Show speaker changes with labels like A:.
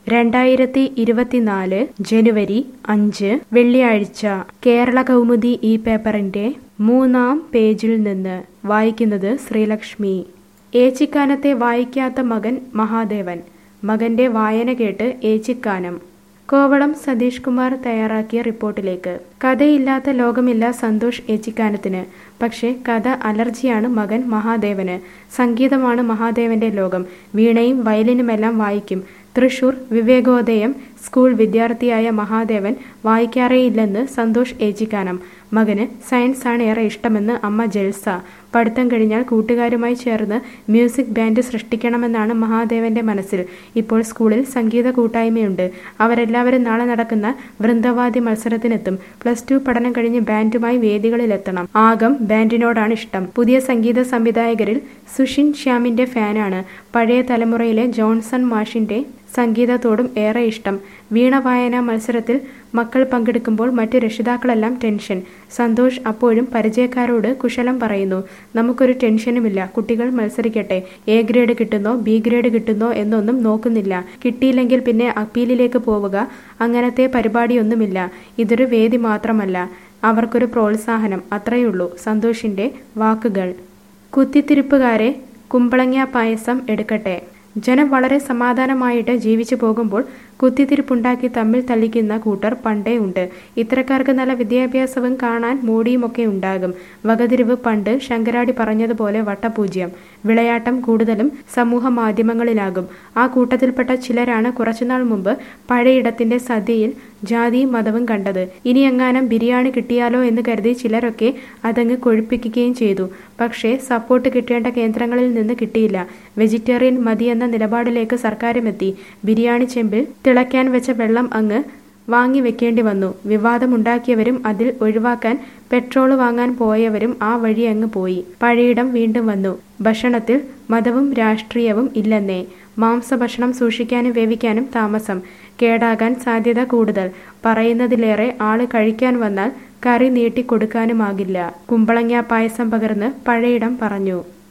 A: രണ്ടായിരത്തി ഇരുപത്തിനാല് ജനുവരി അഞ്ച് വെള്ളിയാഴ്ച കേരള കൗമുദി ഈ പേപ്പറിന്റെ മൂന്നാം പേജിൽ നിന്ന് വായിക്കുന്നത് ശ്രീലക്ഷ്മി ഏച്ചിക്കാനത്തെ വായിക്കാത്ത മകൻ മഹാദേവൻ മകന്റെ വായന കേട്ട് ഏച്ചിക്കാനം കോവളം സതീഷ് കുമാർ തയ്യാറാക്കിയ റിപ്പോർട്ടിലേക്ക് കഥയില്ലാത്ത ലോകമില്ല സന്തോഷ് ഏച്ചിക്കാനത്തിന് പക്ഷേ കഥ അലർജിയാണ് മകൻ മഹാദേവന് സംഗീതമാണ് മഹാദേവന്റെ ലോകം വീണയും വയലിനുമെല്ലാം വായിക്കും തൃശൂർ വിവേകോദയം സ്കൂൾ വിദ്യാർത്ഥിയായ മഹാദേവൻ വായിക്കാറേയില്ലെന്ന് സന്തോഷ് ഏച്ചിക്കാനം മകന് സയൻസ് ആണ് ഏറെ ഇഷ്ടമെന്ന് അമ്മ ജൽസ പഠിത്തം കഴിഞ്ഞാൽ കൂട്ടുകാരുമായി ചേർന്ന് മ്യൂസിക് ബാൻഡ് സൃഷ്ടിക്കണമെന്നാണ് മഹാദേവന്റെ മനസ്സിൽ ഇപ്പോൾ സ്കൂളിൽ സംഗീത കൂട്ടായ്മയുണ്ട് അവരെല്ലാവരും നാളെ നടക്കുന്ന വൃന്ദവാദി മത്സരത്തിനെത്തും പ്ലസ് ടു പഠനം കഴിഞ്ഞ് ബാൻഡുമായി വേദികളിലെത്തണം ആകം ബാൻഡിനോടാണ് ഇഷ്ടം പുതിയ സംഗീത സംവിധായകരിൽ സുഷിൻ ശ്യാമിന്റെ ഫാനാണ് പഴയ തലമുറയിലെ ജോൺസൺ മാഷിന്റെ സംഗീതത്തോടും ഏറെ ഇഷ്ടം വീണ വായന മത്സരത്തിൽ മക്കൾ പങ്കെടുക്കുമ്പോൾ മറ്റു രക്ഷിതാക്കളെല്ലാം ടെൻഷൻ സന്തോഷ് അപ്പോഴും പരിചയക്കാരോട് കുശലം പറയുന്നു നമുക്കൊരു ടെൻഷനുമില്ല കുട്ടികൾ മത്സരിക്കട്ടെ എ ഗ്രേഡ് കിട്ടുന്നോ ബി ഗ്രേഡ് കിട്ടുന്നോ എന്നൊന്നും നോക്കുന്നില്ല കിട്ടിയില്ലെങ്കിൽ പിന്നെ അപ്പീലിലേക്ക് പോവുക അങ്ങനത്തെ പരിപാടിയൊന്നുമില്ല ഇതൊരു വേദി മാത്രമല്ല അവർക്കൊരു പ്രോത്സാഹനം അത്രയുള്ളൂ സന്തോഷിന്റെ വാക്കുകൾ കുത്തിത്തിരിപ്പുകാരെ കുമ്പളങ്ങ പായസം എടുക്കട്ടെ ജനം വളരെ സമാധാനമായിട്ട് ജീവിച്ചു പോകുമ്പോൾ കുത്തിത്തിരിപ്പുണ്ടാക്കി തമ്മിൽ തല്ലിക്കുന്ന കൂട്ടർ പണ്ടേ ഉണ്ട് ഇത്തരക്കാർക്ക് നല്ല വിദ്യാഭ്യാസവും കാണാൻ മോടിയുമൊക്കെ ഉണ്ടാകും വകതിരിവ് പണ്ട് ശങ്കരാടി പറഞ്ഞതുപോലെ വട്ടപൂജ്യം വിളയാട്ടം കൂടുതലും സമൂഹ മാധ്യമങ്ങളിലാകും ആ കൂട്ടത്തിൽപ്പെട്ട ചിലരാണ് കുറച്ചുനാൾ മുമ്പ് പഴയിടത്തിന്റെ സദ്യയിൽ ജാതിയും മതവും കണ്ടത് ഇനി എങ്ങാനും ബിരിയാണി കിട്ടിയാലോ എന്ന് കരുതി ചിലരൊക്കെ അതങ്ങ് കൊഴുപ്പിക്കുകയും ചെയ്തു പക്ഷേ സപ്പോർട്ട് കിട്ടേണ്ട കേന്ദ്രങ്ങളിൽ നിന്ന് കിട്ടിയില്ല വെജിറ്റേറിയൻ മതി എന്ന നിലപാടിലേക്ക് സർക്കാരുമെത്തി ബിരിയാണി ചെമ്പിൽ തിളയ്ക്കാൻ വെച്ച വെള്ളം അങ്ങ് വാങ്ങി വെക്കേണ്ടി വന്നു വിവാദമുണ്ടാക്കിയവരും അതിൽ ഒഴിവാക്കാൻ പെട്രോൾ വാങ്ങാൻ പോയവരും ആ വഴി അങ്ങ് പോയി പഴയിടം വീണ്ടും വന്നു ഭക്ഷണത്തിൽ മതവും രാഷ്ട്രീയവും ഇല്ലെന്നേ മാംസഭക്ഷണം സൂക്ഷിക്കാനും വേവിക്കാനും താമസം കേടാകാൻ സാധ്യത കൂടുതൽ പറയുന്നതിലേറെ ആള് കഴിക്കാൻ വന്നാൽ കറി നീട്ടി കൊടുക്കാനുമാകില്ല കുമ്പളങ്ങ പായസം പകർന്ന് പഴയിടം പറഞ്ഞു